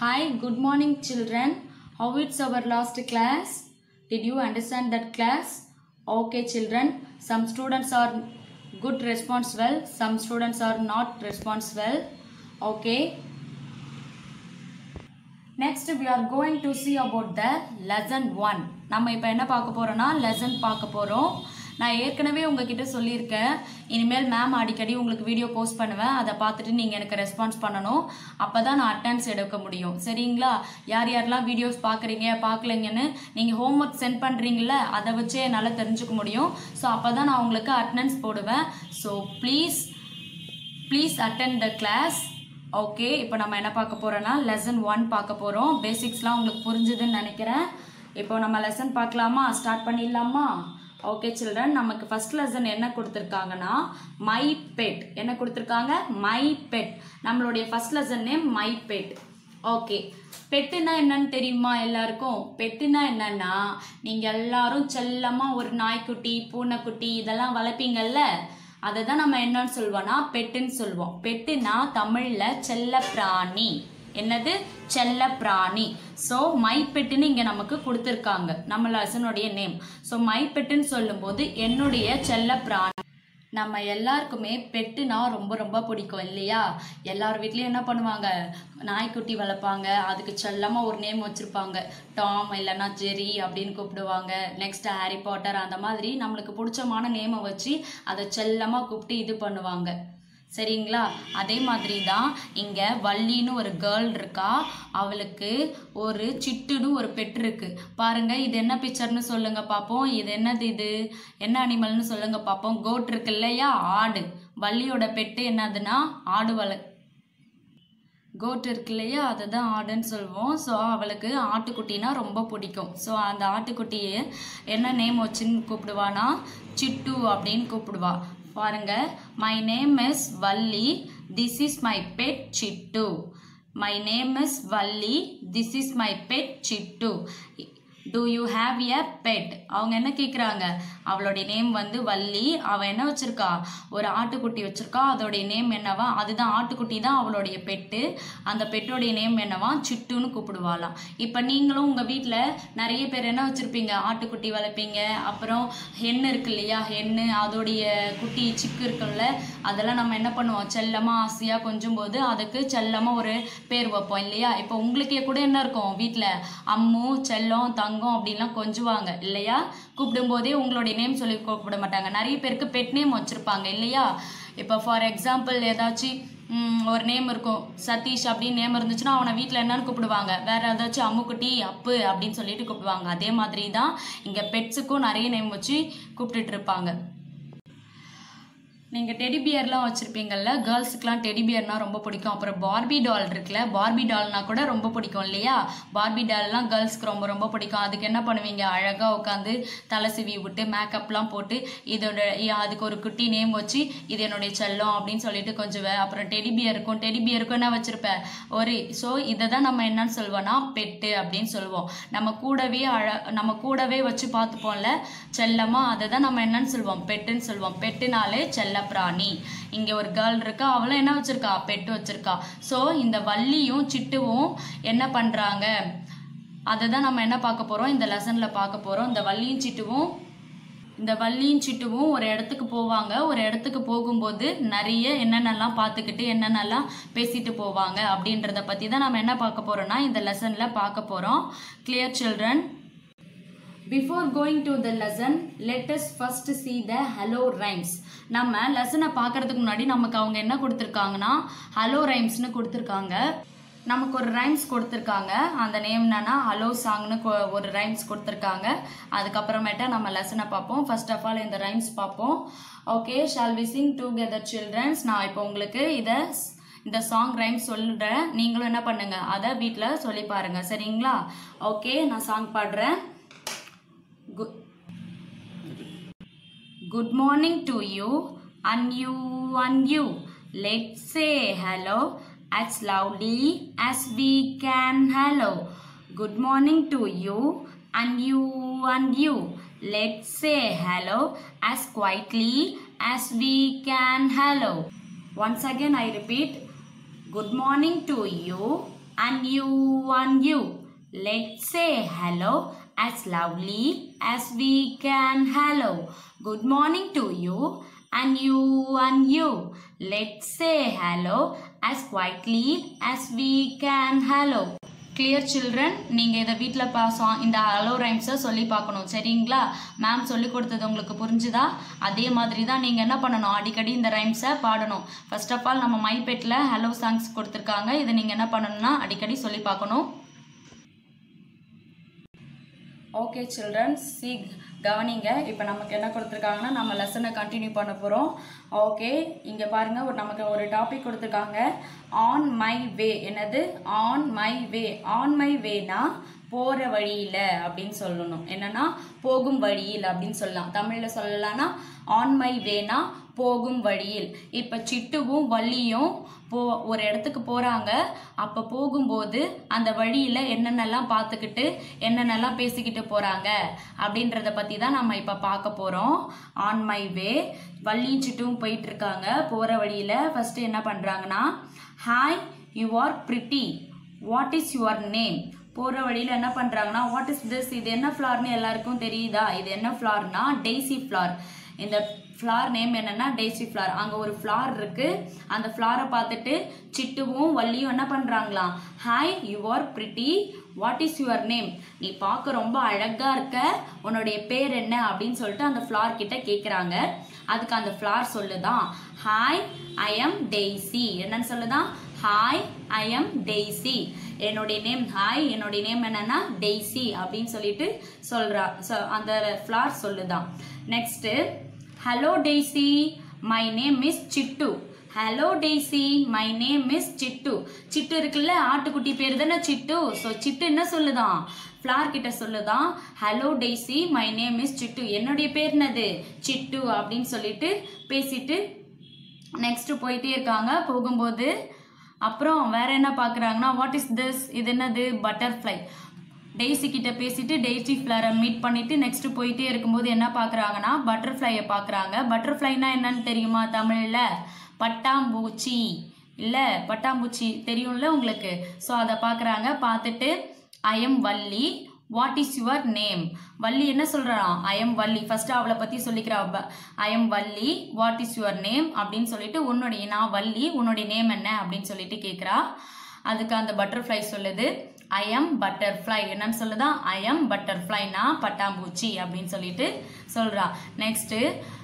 Hi, good morning, children. How it's our last class? Did you understand that class? Okay, children. Some students are good response well, some students are not response well. Okay. Next, we are going to see about the lesson 1. நம்ம இப்போ என்ன பார்க்க போறோம்னா lesson பார்க்க போகிறோம் நான் ஏற்கனவே உங்ககிட்ட சொல்லியிருக்கேன் இனிமேல் மேம் அடிக்கடி உங்களுக்கு வீடியோ போஸ்ட் பண்ணுவேன் அதை பார்த்துட்டு நீங்கள் எனக்கு ரெஸ்பான்ஸ் பண்ணணும் அப்போ தான் நான் அட்டன்ஸ் எடுக்க முடியும் சரிங்களா யார் யாரெல்லாம் வீடியோஸ் பார்க்குறீங்க பார்க்கலைங்கன்னு நீங்கள் ஹோம்ஒர்க் சென்ட் பண்ணுறீங்கள அதை வச்சே என்னால் தெரிஞ்சுக்க முடியும் ஸோ அப்போ தான் நான் உங்களுக்கு அட்டனன்ஸ் போடுவேன் so please please attend the class okay இப்போ நம்ம என்ன பார்க்க போகிறோன்னா லெசன் ஒன் பார்க்க போகிறோம் பேசிக்ஸ்லாம் உங்களுக்கு புரிஞ்சுதுன்னு நினைக்கிறேன் இப்போ நம்ம லெசன் பார்க்கலாமா ஸ்டார்ட் பண்ணிடலாமா ஓகே சில்ட்ரன் நமக்கு ஃபர்ஸ்ட் லெசன் என்ன கொடுத்துருக்காங்கன்னா மை பெட் என்ன கொடுத்துருக்காங்க மை பெட் நம்மளுடைய first lesson name my pet okay பெட்டுனா என்னன்னு தெரியுமா எல்லாருக்கும் பெட்டுனா என்னன்னா நீங்க எல்லாரும் செல்லமா ஒரு நாய்க்குட்டி பூனைக்குட்டி இதெல்லாம் வளர்ப்பீங்கல்ல அதை தான் நம்ம என்னன்னு சொல்வோம்னா பெட்டுன்னு சொல்லுவோம் பெட்டுனா தமிழ்ல செல்ல பிராணி என்னது செல்ல பிராணி ஸோ மை பெட்டுன்னு இங்கே நமக்கு கொடுத்துருக்காங்க நம்ம லெசனுடைய நேம் ஸோ மை பெட்டுன்னு சொல்லும்போது என்னுடைய செல்ல பிராணி நம்ம எல்லாருக்குமே பெட்டுனா ரொம்ப ரொம்ப பிடிக்கும் இல்லையா எல்லார் வீட்லேயும் என்ன பண்ணுவாங்க நாய்க்குட்டி வளர்ப்பாங்க அதுக்கு செல்லமாக ஒரு நேம் வச்சுருப்பாங்க டாம் இல்லைன்னா ஜெரி அப்படின்னு கூப்பிடுவாங்க நெக்ஸ்ட் ஹாரி பாட்டர் அந்த மாதிரி நம்மளுக்கு பிடிச்சமான நேமை வச்சு அதை செல்லமாக கூப்பிட்டு இது பண்ணுவாங்க சரிங்களா அதே மாதிரி தான் இங்கே வள்ளின்னு ஒரு கேர்ள் இருக்கா அவளுக்கு ஒரு சிட்டுன்னு ஒரு பெட் இருக்கு பாருங்க இது என்ன பிக்சர்னு சொல்லுங்க பார்ப்போம் இது என்னது இது என்ன அனிமல்னு சொல்லுங்க பார்ப்போம் கோட் இருக்கு இல்லையா ஆடு வள்ளியோட பெட்டு என்னதுன்னா ஆடு வள கோட் இருக்கு இல்லையா அதை தான் ஆடுன்னு சொல்லுவோம் ஸோ அவளுக்கு ஆட்டுக்குட்டினா ரொம்ப பிடிக்கும் ஸோ அந்த ஆட்டுக்குட்டியை என்ன நேம் வச்சுன்னு கூப்பிடுவானா சிட்டு அப்படின்னு கூப்பிடுவா பாருங்க my name is Valli this is my pet Chittu my name is Valli this is my pet Chittu do you have a pet அவங்க என்ன கேட்குறாங்க அவளுடைய நேம் வந்து வள்ளி அவள் என்ன வச்சிருக்கா ஒரு ஆட்டுக்குட்டி வச்சிருக்கா அதோடைய நேம் என்னவா அதுதான் ஆட்டுக்குட்டி தான் அவளுடைய பெட்டு அந்த பெட்டோடைய நேம் என்னவா சிட்டுன்னு கூப்பிடுவாளாம் இப்போ நீங்களும் உங்கள் வீட்டில் நிறைய பேர் என்ன வச்சுருப்பீங்க ஆட்டுக்குட்டி வளர்ப்பீங்க அப்புறம் ஹென்னு இருக்கு இல்லையா ஹென்னு அதோடைய குட்டி சிக்கு இருக்குல்ல அதெல்லாம் நம்ம என்ன பண்ணுவோம் செல்லமாக ஆசையாக கொஞ்சும் போது அதுக்கு செல்லமாக ஒரு பேர் வைப்போம் இல்லையா இப்போ உங்களுக்கே கூட என்ன இருக்கும் வீட்டில் அம்மு செல்லம் தங்கம் அப்படின்லாம் கொஞ்சுவாங்க இல்லையா கூப்பிடும் போதே உங்களுடைய நேம் சொல்லி கூப்பிட மாட்டாங்க நிறைய பேருக்கு பெட் நேம் வச்சுருப்பாங்க இல்லையா இப்போ ஃபார் எக்ஸாம்பிள் ஏதாச்சும் ம், ஒரு நேம் இருக்கும் சதீஷ் அப்படின்னு நேம் இருந்துச்சுன்னா அவனை வீட்டில் என்னன்னு கூப்பிடுவாங்க வேற ஏதாச்சும் அம்முக்குட்டி அப்பு அப்படின்னு சொல்லிட்டு கூப்பிடுவாங்க அதே மாதிரி தான் இங்கே பெட்ஸுக்கும் நிறைய நேம் வச்சு கூப்பிட்டுட்டு இருப்பாங்க நீங்கள் டெடி பியர்லாம் வச்சுருப்பீங்கல்ல கேர்ள்ஸுக்குலாம் டெடி பியர்னா ரொம்ப பிடிக்கும் அப்புறம் பார்பி டால் இருக்குல்ல பார்பி டால்னா கூட ரொம்ப பிடிக்கும் இல்லையா பார்பி டால்லாம் கேர்ள்ஸ்க்கு ரொம்ப ரொம்ப பிடிக்கும் அதுக்கு என்ன பண்ணுவீங்க அழகாக உட்காந்து தலை சிவி விட்டு மேக்கப்லாம் போட்டு இதோட இ- அதுக்கு ஒரு குட்டி நேம் வச்சு இது என்னுடைய செல்லம் அப்படின்னு சொல்லிட்டு கொஞ்சுவேன் அப்புறம் டெடி பியர் இருக்கும் டெடி பியருக்கும் என்ன வச்சுருப்பேன் ஒரு ஸோ இதை தான் நம்ம என்னன்னு சொல்லுவோம்னா பெட்டு அப்படின்னு சொல்லுவோம் நம்ம கூடவே அழ நம்ம கூடவே வச்சு பார்த்துப்போம்ல செல்லமா அதை தான் நம்ம என்னன்னு சொல்லுவோம் பெட்டுன்னு சொல்லுவோம் பெட்டுனாலே செல்ல பிராணி இங்கே ஒரு கேர்ள் இருக்கா அவளும் என்ன வச்சிருக்கா பெட்டு வச்சிருக்கா ஸோ இந்த வள்ளியும் சிட்டுவும் என்ன பண்ணுறாங்க அதை தான் நம்ம என்ன பார்க்க போகிறோம் இந்த லெசனில் பார்க்க போகிறோம் இந்த வள்ளியும் சிட்டுவும் இந்த வள்ளியும் சிட்டுவும் ஒரு இடத்துக்கு போவாங்க ஒரு இடத்துக்கு போகும்போது நிறைய என்னென்னலாம் பார்த்துக்கிட்டு என்னென்னலாம் பேசிட்டு போவாங்க அப்படின்றத பற்றி தான் நம்ம என்ன பார்க்க போகிறோம்னா இந்த லெசனில் பார்க்க போகிறோம் clear children before going to the lesson let us first see the hello rhymes நம்ம லெசனை பார்க்கறதுக்கு முன்னாடி நமக்கு அவங்க என்ன கொடுத்துருக்காங்கன்னா ஹலோ ரைம்ஸ்னு கொடுத்துருக்காங்க நமக்கு ஒரு ரைம்ஸ் கொடுத்துருக்காங்க அந்த நேம் என்னன்னா ஹலோ சாங்னு ஒரு ரைம்ஸ் கொடுத்துருக்காங்க அதுக்கப்புறமேட்டா நம்ம லெசனை பார்ப்போம் ஃபர்ஸ்ட் ஆஃப் ஆல் இந்த ரைம்ஸ் பார்ப்போம் okay shall we sing together childrens நான் இப்போ உங்களுக்கு இதை இந்த சாங் ரைம் சொல்கிறேன் நீங்களும் என்ன பண்ணுங்க அதை வீட்டில் சொல்லி பாருங்க சரிங்களா ஓகே நான் சாங் பாடுறேன் Good, good morning to you and you and you. Let's say hello as loudly as we can. Hello. Good morning to you and you and you. Let's say hello as quietly as we can. Hello. Once again, I repeat. Good morning to you and you and you. Let's say hello as loudly as we can. Hello. Good morning to you and you and you. Let's say hello as quietly as we can. Hello. Clear children நீங்கள் இதை வீட்டில் பா song- இந்த allow ரைம்ஸை சொல்லி பார்க்கணும் சரிங்களா ma'am சொல்லி கொடுத்தது உங்களுக்கு புரிஞ்சுதா அதே மாதிரி தான் நீங்கள் என்ன பண்ணணும் அடிக்கடி இந்த ரைம்ஸை பாடணும் ஃபர்ஸ்ட் ஆஃப் ஆல் நம்ம மைபெட்டில் ஹலோ சாங்ஸ் கொடுத்துருக்காங்க இதை நீங்கள் என்ன பண்ணணும்னா அடிக்கடி சொல்லி பார்க்கணும் ஓகே சில்ட்ரன் சி கவனிங்க இப்போ நமக்கு என்ன கொடுத்துருக்காங்கன்னா நம்ம லெசனை கண்டினியூ பண்ண போகிறோம் ஓகே இங்கே பாருங்கள் ஒரு நமக்கு ஒரு டாபிக் கொடுத்துருக்காங்க ஆன் மை வே என்னது on my way on my வேனா போகிற வழியில் அப்படின்னு சொல்லணும் என்னன்னா போகும் வழியில் அப்படின்னு சொல்லலாம் தமிழில் சொல்லலாம்னா ஆன் மை வேனா போகும் வழியில் இப்போ சிட்டுவும் வள்ளியும் போ ஒரு இடத்துக்கு போகிறாங்க அப்போ போகும்போது அந்த வழியில் என்னென்னலாம் பார்த்துக்கிட்டு என்னென்னலாம் பேசிக்கிட்டு போகிறாங்க அப்படின்றத பற்றி தான் நம்ம இப்போ பார்க்க போகிறோம் ஆன் மை வே வள்ளியும் சிட்டும் போயிட்டு இருக்காங்க போகிற வழியில் ஃபஸ்ட்டு என்ன பண்ணுறாங்கன்னா hi you are pretty what is your name போகிற வழியில் என்ன பண்ணுறாங்கன்னா வாட் இஸ் திஸ் இது என்ன ஃப்ளார்னு எல்லாருக்கும் தெரியுதா இது என்ன ஃப்ளார்னா டெய்சி ஃப்ளார் இந்த ஃப்ளார் நேம் என்னன்னா டெய்சி ஃப்ளார் அங்கே ஒரு ஃப்ளார் இருக்கு அந்த ஃப்ளாரை பார்த்துட்டு சிட்டுவும் வள்ளியும் என்ன பண்ணுறாங்களாம் hi you are pretty what is your name நீ பார்க்க ரொம்ப அழகா இருக்க உன்னுடைய பேர் என்ன அப்படின்னு சொல்லிட்டு அந்த ஃப்ளார் கிட்ட கேட்குறாங்க அதுக்கு அந்த ஃப்ளார் சொல்லுதான் ஹாய் ஐ எம் டெய்சி என்னன்னு சொல்லுதான் ஹாய் ஐ எம் டெய்சி என்னுடைய நேம் ஹாய் என்னுடைய நேம் என்னன்னா டெய்சி அப்படின்னு சொல்லிட்டு சொல்றா ஸோ அந்த ஃப்ளார் சொல்லுதான் next hello Daisy my name is Chittu hello Daisy my name is Chittu Chittu இருக்குல்ல ஆட்டுக்குட்டி பேர் தானே சிட்டு ஸோ சிட்டு என்ன சொல்லுதான் ஃப்ளார் கிட்ட சொல்லுதான் hello Daisy my name is Chittu என்னுடைய பேர் என்னது சிட்டு அப்படின்னு சொல்லிட்டு பேசிட்டு நெக்ஸ்ட் போயிட்டே இருக்காங்க போகும்போது அப்புறம் வேற என்ன பார்க்குறாங்கன்னா வாட் இஸ் திஸ் இது என்னது பட்டர்ஃப்ளை டெய்ஸி கிட்ட பேசிட்டு டெய்ஸி ஃப்ளரை மீட் பண்ணிட்டு நெக்ஸ்ட் போயிட்டே இருக்கும்போது என்ன பார்க்குறாங்கன்னா பட்டர்ஃப்ளையை பார்க்குறாங்க பட்டர்ஃப்ளைனா என்னன்னு தெரியுமா தமிழில் பட்டாம்பூச்சி இல்லை பட்டாம்பூச்சி தெரியும்ல உங்களுக்கு ஸோ அதை பார்க்குறாங்க பார்த்துட்டு I am Valli what is your name Valli என்ன சொல்கிறான் ஐ எம் வள்ளி ஃபர்ஸ்ட் அவளை பற்றி சொல்லிக்கிறா I am Valli what is your name அப்படின்னு சொல்லிட்டு உன்னுடைய நான் வள்ளி உன்னுடைய நேம் என்ன அப்படின்னு சொல்லிட்டு கேட்குறா அதுக்கு அந்த பட்டர்ஃப்ளை சொல்லுது ஐ எம் பட்டர்ஃப்ளை என்னன்னு சொல்லுதா ஐ எம் பட்டர்ஃப்ளைனா பட்டாம்பூச்சி அப்படின்னு சொல்லிட்டு சொல்கிறா next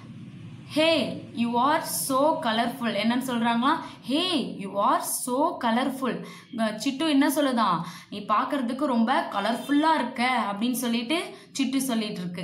hey you are so colourful என்னன்னு சொல்கிறாங்களா hey you are so colourful Chittu என்ன சொல்லுதான் நீ பார்க்கறதுக்கு ரொம்ப கலர்ஃபுல்லாக இருக்க அப்படின்னு சொல்லிட்டு சிட்டு சொல்லிட்டு இருக்கு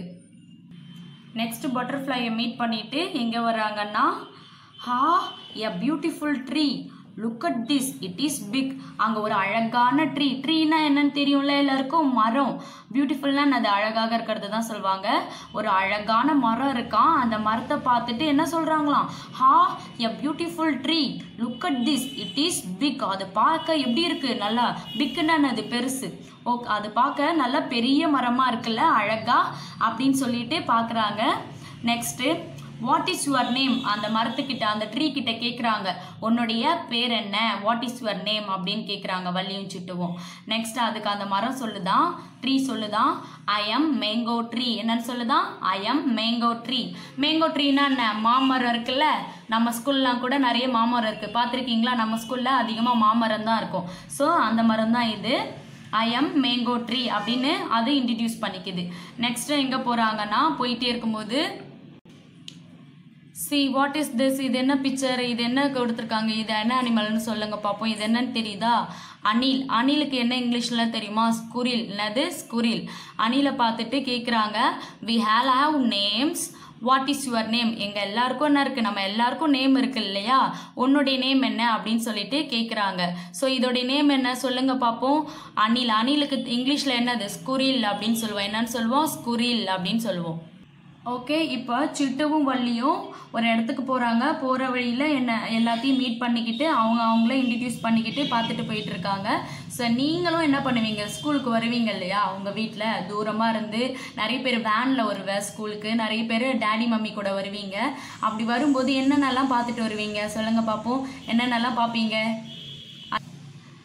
நெக்ஸ்ட் பட்டர்ஃப்ளையை மீட் பண்ணிட்டு எங்கே வராங்கன்னா ha a beautiful tree look at this it is big அங்கே ஒரு அழகான ட்ரீ ட்ரீனா என்னன்னு தெரியும்ல எல்லாருக்கும் மரம் பியூட்டிஃபுல்னா அது அழகாக இருக்கிறது தான் சொல்லுவாங்க ஒரு அழகான மரம் இருக்கான் அந்த மரத்தை பார்த்துட்டு என்ன சொல்கிறாங்களாம் ha a beautiful tree look at this it is big அது பார்க்க எப்படி இருக்கு நல்லா பிக்குன்னா அது பெருசு ஓகே அது பார்க்க நல்ல பெரிய மரமாக இருக்குல்ல அழகா அப்படின்னு சொல்லிட்டு பார்க்குறாங்க next what is your name அந்த மரத்துக்கிட்ட அந்த ட்ரீ கிட்ட கேட்குறாங்க உன்னுடைய பேர் என்ன வாட் இஸ் யுவர் நேம் அப்படின்னு கேட்குறாங்க வள்ளியும் சிட்டுவும் நெக்ஸ்ட் அதுக்கு அந்த மரம் சொல்லுதான் ட்ரீ சொல்லுதான் ஐ எம் மேங்கோ ட்ரீ என்னன்னு சொல்லுதான் I am mango tree mango ட்ரீனா என்ன மாமரம் இருக்குல்ல நம்ம ஸ்கூல்லாம் கூட நிறைய மாமரம் இருக்குது பார்த்துருக்கீங்களா நம்ம ஸ்கூலில் அதிகமாக மாமரம் தான் இருக்கும் ஸோ அந்த மரம் தான் இது ஐ எம் மேங்கோ ட்ரீ அப்படின்னு அது இன்ட்ரடியூஸ் பண்ணிக்குது நெக்ஸ்ட் எங்கே போகிறாங்கன்னா போயிட்டே இருக்கும்போது சி வாட் இஸ் திஸ் இது என்ன பிக்சர் இது என்ன கொடுத்துருக்காங்க இது என்ன அனிமல்னு சொல்லுங்க பார்ப்போம் இது என்னன்னு தெரியுதா அணில் அணிலுக்கு என்ன இங்கிலீஷில் தெரியுமா ஸ்குரில் என்னது ஸ்குரில் அணிலை பார்த்துட்டு கேட்குறாங்க we all have names what is your name எங்கள் எல்லாருக்கும் என்ன இருக்குது நம்ம எல்லாருக்கும் நேம் இருக்கு இல்லையா உன்னுடைய நேம் என்ன அப்படின்னு சொல்லிட்டு கேட்குறாங்க ஸோ இதோடைய நேம் என்ன சொல்லுங்க பார்ப்போம் அணில் அணிலுக்கு இங்கிலீஷில் என்னது ஸ்குரில் அப்படின்னு சொல்லுவோம் என்னன்னு சொல்லுவோம் ஸ்குரில் அப்படின்னு சொல்லுவோம் ஓகே இப்போ சிட்டுவும் வள்ளியும் ஒரு இடத்துக்கு போகிறாங்க போகிற வழியில் என்ன எல்லாத்தையும் மீட் பண்ணிக்கிட்டு அவங்க அவங்கள இன்ட்ரடியூஸ் பண்ணிக்கிட்டு பார்த்துட்டு போயிட்டு இருக்காங்க ஸோ நீங்களும் என்ன பண்ணுவீங்க ஸ்கூலுக்கு வருவீங்க இல்லையா உங்கள் வீட்டில் தூரமாக இருந்து நிறைய பேர் வேனில் வருவேன் ஸ்கூலுக்கு நிறைய பேர் டேடி மம்மி கூட வருவீங்க அப்படி வரும்போது என்னென்னலாம் பார்த்துட்டு வருவீங்க சொல்லுங்கள் பார்ப்போம் என்னென்னலாம் பார்ப்பீங்க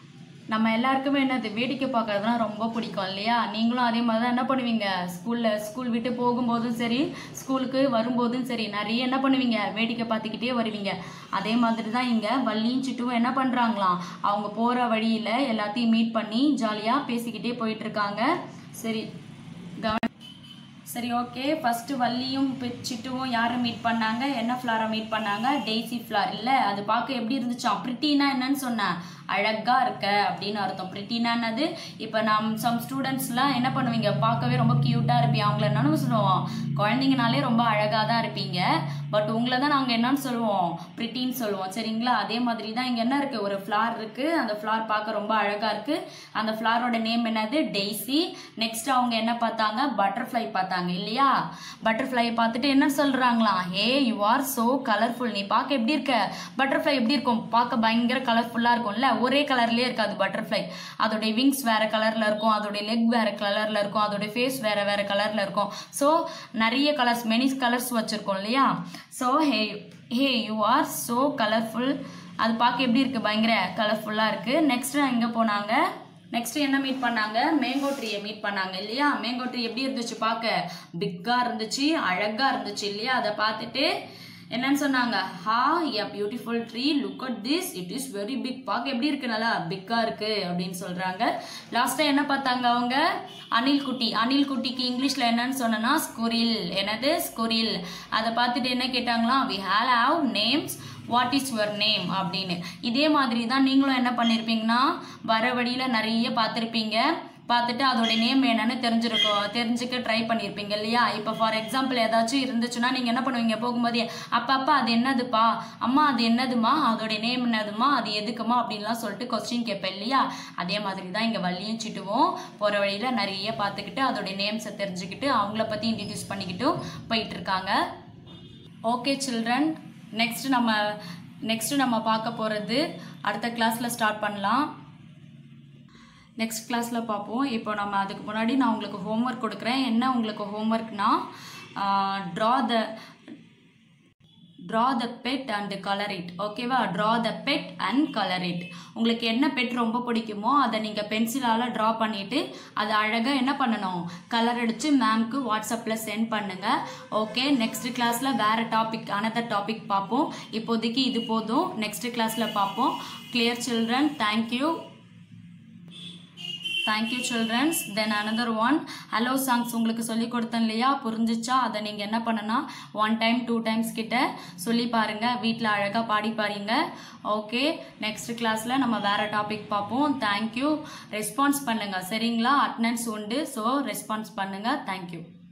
நம்ம எல்லாருக்குமே என்னது வேடிக்கை பார்க்கறதுனா ரொம்ப பிடிக்கும் இல்லையா நீங்களும் அதே மாதிரி தான் என்ன பண்ணுவீங்க ஸ்கூலில் ஸ்கூல் விட்டு போகும்போதும் சரி ஸ்கூலுக்கு வரும்போதும் சரி நிறைய என்ன பண்ணுவீங்க வேடிக்கை பார்த்துக்கிட்டே வருவீங்க அதே மாதிரி தான் இங்கே வள்ளியும் சிட்டுவும் என்ன பண்ணுறாங்களாம் அவங்க போகிற வழியில் எல்லாத்தையும் மீட் பண்ணி ஜாலியாக பேசிக்கிட்டே போயிட்டு இருக்காங்க சரி கவன சரி ஓகே ஃபஸ்ட்டு வள்ளியும் பி- சிட்டுவும் யாரை மீட் பண்ணாங்க என்ன ஃப்ளாரை மீட் பண்ணாங்க டெய்ஸி ஃப்ளார் இல்லை அது பார்க்க எப்படி இருந்துச்சாம் ப்ரிட்டினா என்னன்னு சொன்னேன் அழகா இருக்க அப்படின்னு அர்த்தம் ப்ரிட்டினா என்னது இப்போ நம் சம் ஸ்டூடெண்ட்ஸ்லாம் என்ன பண்ணுவீங்க பார்க்கவே ரொம்ப க்யூட்டாக இருப்பீங்க அவங்கள என்னன்னு சொல்லுவோம் குழந்தைங்கனாலே ரொம்ப அழகாக தான் இருப்பீங்க பட் உங்களை தான் நாங்கள் என்னன்னு சொல்லுவோம் ப்ரிட்டின்னு சொல்லுவோம் சரிங்களா அதே மாதிரி தான் இங்கே என்ன இருக்குது ஒரு ஃப்ளார் இருக்குது அந்த ஃப்ளார் பார்க்க ரொம்ப அழகாக இருக்குது அந்த ஃப்ளாரோட நேம் என்னது டெய்ஸி நெக்ஸ்ட் அவங்க என்ன பார்த்தாங்க பட்டர்ஃப்ளை பார்த்தாங்க இல்லையா பட்டர்ஃப்ளை பார்த்துட்டு என்ன சொல்கிறாங்களாம் hey you are so colourful நீ பார்க்க எப்படி இருக்க பட்டர்ஃப்ளை எப்படி இருக்கும் பார்க்க பயங்கர கலர்ஃபுல்லாக இருக்கும்ல ஒரே கலர்லேயே இருக்காது பட்டர்ஃப்ளை அதோடைய விங்ஸ் வேற கலரில் இருக்கும் அதோடைய லெக் வேற கலரில் இருக்கும் அதோடைய ஃபேஸ் வேற வேற கலரில் இருக்கும் ஸோ நிறைய கலர்ஸ் மெனி கலர்ஸ் வச்சுருக்கோம் இல்லையா so hey hey you are so colourful அது பார்க்க எப்படி இருக்குது பயங்கர கலர்ஃபுல்லாக இருக்குது நெக்ஸ்ட் எங்கே போனாங்க நெக்ஸ்ட் என்ன மீட் பண்ணாங்க மேங்கோ ட்ரீயை மீட் பண்ணாங்க இல்லையா மேங்கோ ட்ரீ எப்படி இருந்துச்சு பார்க்க பிக்கா இருந்துச்சு அழகா இருந்துச்சு இல்லையா அதை பார்த்துட்டு என்னன்னு சொன்னாங்க ha a beautiful tree look at this it is very big பார்க்க எப்படி இருக்கு நல்லா பிக்கா இருக்கு அப்படின்னு சொல்றாங்க லாஸ்டா என்ன பார்த்தாங்க அவங்க அணில் குட்டி அணில் குட்டிக்கு இங்கிலீஷ்ல என்னன்னு சொன்னனா ஸ்குரில் என்னது ஸ்குரில் அதை பார்த்துட்டு என்ன கேட்டாங்களாம் we all have names what is your name அப்படின்னு இதே மாதிரி தான் நீங்களும் என்ன பண்ணியிருப்பீங்கன்னா வர வழியில் நிறைய பார்த்துருப்பீங்க பார்த்துட்டு அதோட நேம் என்னன்னு தெரிஞ்சிருக்கும் தெரிஞ்சுக்க ட்ரை பண்ணியிருப்பீங்க இல்லையா இப்போ ஃபார் எக்ஸாம்பிள் ஏதாச்சும் இருந்துச்சுன்னா நீங்கள் என்ன பண்ணுவீங்க போகும்போதே அப்பா அப்பா அது என்னதுப்பா அம்மா அது என்னதுமா அதோட நேம் என்னதுமா அது எதுக்குமா அப்படின்லாம் சொல்லிட்டு கொஸ்டின் கேட்பேன் இல்லையா அதே மாதிரி தான் இங்கே வள்ளியும் சிட்டுவோம் போகிற வழியில் நிறைய பார்த்துக்கிட்டு அதோட நேம்ஸை தெரிஞ்சுக்கிட்டு அவங்கள பற்றி இன்ட்ரடியூஸ் பண்ணிக்கிட்டும் போயிட்டு இருக்காங்க ஓகே சில்ட்ரன் நெக்ஸ்ட் நம்ம நெக்ஸ்ட் நம்ம பார்க்க போகிறது அடுத்த கிளாஸில் ஸ்டார்ட் பண்ணலாம் நெக்ஸ்ட் கிளாஸில் பார்ப்போம் இப்போ நம்ம அதுக்கு முன்னாடி நான் உங்களுக்கு ஹோம்ஒர்க் கொடுக்குறேன் என்ன உங்களுக்கு ஹோம்ஒர்க்னா draw the draw the pet and colour it ஓகேவா draw the pet and colour it உங்களுக்கு என்ன பெட் ரொம்ப பிடிக்குமோ அதை நீங்கள் பென்சிலால் ட்ரா பண்ணிவிட்டு அதை அழகாக என்ன பண்ணணும் கலர் அடித்து மேம்க்கு வாட்ஸ்அப்பில் சென்ட் பண்ணுங்கள் ஓகே நெக்ஸ்ட் கிளாஸில் வேறு டாபிக் அனதர் டாபிக் பார்ப்போம் இப்போதைக்கு இது போதும் நெக்ஸ்ட் கிளாஸில் பார்ப்போம் clear children thank you thank you childrens then another one hello songs உங்களுக்கு சொல்லி கொடுத்தேன் இல்லையா புரிஞ்சிச்சா அதை நீங்கள் என்ன பண்ணனா ஒன் டைம் டூ டைம்ஸ் கிட்ட சொல்லி பாருங்கள் வீட்டில் அழகாக பாடி பாருங்க ஓகே நெக்ஸ்ட் கிளாஸில் நம்ம வேறு டாபிக் பார்ப்போம் தேங்க்யூ ரெஸ்பான்ஸ் பண்ணுங்கள் சரிங்களா அட்டனன்ஸ் உண்டு ஸோ ரெஸ்பான்ஸ் பண்ணுங்கள் தேங்க்யூ